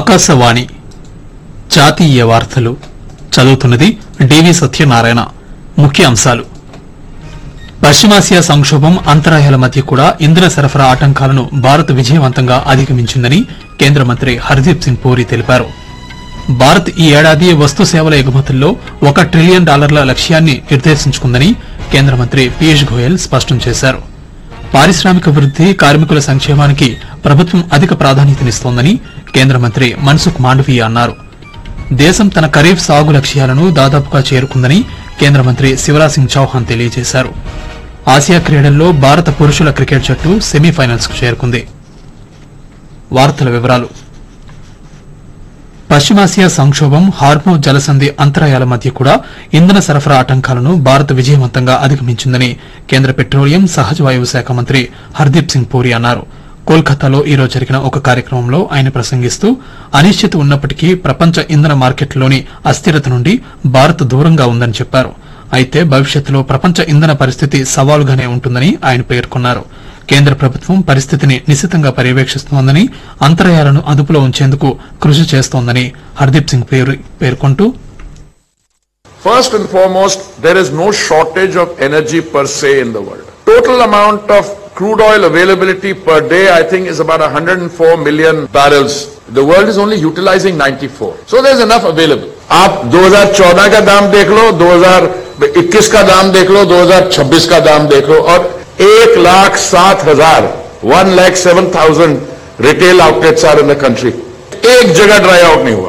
ఆకాశవాణి జాతీయ వార్తలు చదువుతున్నది డివి సత్యనారాయణ ముఖ్య అంశాలు పశ్చిమాసియా సంక్షోభం అంతరాయాల మధ్య కూడా ఇంధన సరఫరా ఆటంకాలను భారత్ విజయవంతంగా అధిగమించిందని కేంద్ర మంత్రి హర్దీప్ సింగ్ పూరి తెలిపారు భారత్ ఈ ఏడాది వస్తు సేవల ఎగుమతుల్లో ఒక ట్రిలియన్ డాలర్ల లక్ష్యాన్ని నిర్దేశించుకుందని కేంద్ర మంత్రి పీయూష్ గోయల్ స్పష్టం చేశారు పారిశ్రామిక వృద్ది కార్మికుల సంక్షేమానికి ప్రభుత్వం అధిక ప్రాధాన్యతనిస్తోందని కేంద్ర మంత్రి మన్సుఖ్ మాండవీయ అన్నారు దేశం తన ఖరీఫ్ సాగు లక్ష్యాలను దాదాపుగా చేరుకుందని కేంద్ర మంత్రి శివరాజ్ సింగ్ చౌహాన్ తెలియజేశారు ఆసియా క్రీడల్లో భారత పురుషుల క్రికెట్ జట్టు సెమీఫైనల్స్ కు చేరుకుంది వార్తల వివరాలు పశ్చిమాసియా సంక్షోభం హార్మో జలసంధి అంతరాయాల మధ్య కూడా ఇంధన సరఫరా ఆటంకాలను భారత్ విజయవంతంగా అధిగమించిందని కేంద్ర పెట్రోలియం సహజ వాయువు శాఖ మంత్రి హర్దీప్ సింగ్ పూరి అన్నారు కోల్కతాలో ఈ రోజు జరిగిన ఒక కార్యక్రమంలో ఆయన ప్రసంగిస్తూ అనిశ్చితి ఉన్నప్పటికీ ప్రపంచ ఇంధన మార్కెట్లోని అస్థిరత నుండి భారత్ దూరంగా ఉందని చెప్పారు అయితే భవిష్యత్తులో ప్రపంచ ఇంధన పరిస్థితి సవాలుగానే ఉంటుందని ఆయన పేర్కొన్నారు కేంద్ర ప్రభుత్వం పరిస్థితిని నిశితంగా పర్యవేక్షిస్తోందని అంతరాయాలను అదుపులో ఉంచేందుకు కృషి చేస్తోందని హర్దీప్ సింగ్ పేరు- పేర్కొంటూ First and foremost, there is no shortage of energy per se in the world. Total amount of crude oil availability per day, I think, is about 104 million barrels. The world is only utilizing 94. So there's enough available. आप 2014 का दाम देख लो 2021 का दाम देख लो 2026 का दाम देख लो और एक लाख सात हजार one lakh seven thousand retail outlets are in the country एक जगह ड्राई आउट नहीं हुआ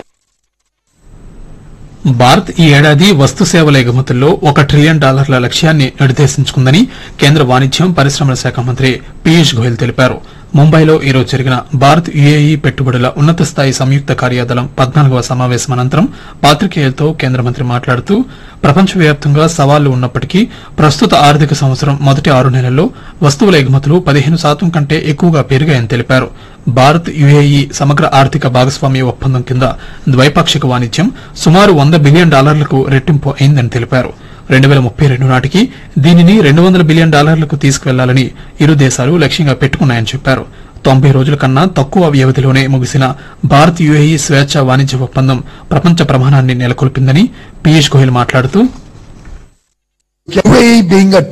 భారత్ ఈ ఏడాది వస్తు సేవల ఎగుమతుల్లో ఒక ట్రిలియన్ డాలర్ల లక్ష్యాన్ని నిర్దేశించుకుందని కేంద్ర వాణిజ్యం పరిశ్రమల శాఖ మంత్రి పీయూష్ గోయల్ తెలిపారు ముంబైలో ఈ రోజు జరిగిన భారత్ యుఏఈ పెట్టుబడుల ఉన్నత స్థాయి సంయుక్త కార్యదళం పద్నాలుగవ సమావేశం అనంతరం పాత్రికేయులతో కేంద్ర మంత్రి మాట్లాడుతూ ప్రపంచవ్యాప్తంగా సవాళ్లు ఉన్నప్పటికీ ప్రస్తుత ఆర్థిక సంవత్సరం మొదటి ఆరు నెలల్లో వస్తువుల ఎగుమతులు పదిహేను శాతం కంటే ఎక్కువగా పెరిగాయని తెలిపారు భారత్ యుఏఈ సమగ్ర ఆర్థిక భాగస్వామ్య ఒప్పందం కింద ద్వైపాక్షిక వాణిజ్యం సుమారు వంద బిలియన్ డాలర్లకు రెట్టింపు అయిందని తెలిపారు రెండు వేల ముప్పై రెండు నాటికి దీనిని రెండు వందల బిలియన్ డాలర్లకు తీసుకువెళ్లాలని ఇరు దేశాలు లక్ష్యంగా పెట్టుకున్నాయని చెప్పారు తొంభై రోజుల కన్నా తక్కువ వ్యవధిలోనే ముగిసిన భారత్ యుఏఈ స్వేచ్ఛ వాణిజ్య ఒప్పందం ప్రపంచ ప్రమాణాన్ని నెలకొల్పిందని పీయూష్ గోయల్ మాట్లాడుతూ UAE being a